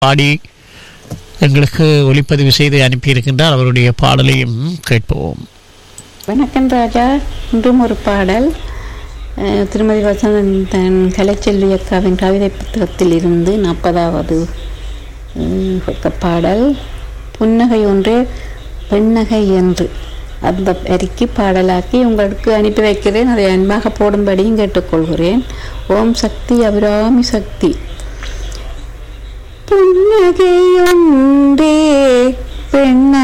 பாடி எங்களுக்கு ஒளிப்பதிவு செய்து அனுப்பியிருக்கின்றார் அவருடைய பாடலையும் கேட்போம் வணக்கம் ராஜா இன்றும் ஒரு பாடல் அஹ், திருமதி வசந்தன் தன் கலைச்செல்வி அக்காவின் கவிதை புத்தகத்தில் இருந்து நாற்பதாவது உம், பக்க பாடல் புன்னகை ஒன்றே பெண்ணகை என்று அந்த வரிக்கு பாடலாக்கி உங்களுக்கு அனுப்பி வைக்கிறேன் அதை அன்பாக போடும்படியும் கேட்டுக்கொள்கிறேன் ஓம் சக்தி அபிராமி சக்தி புன்னகை ஒன்றே பெண்ண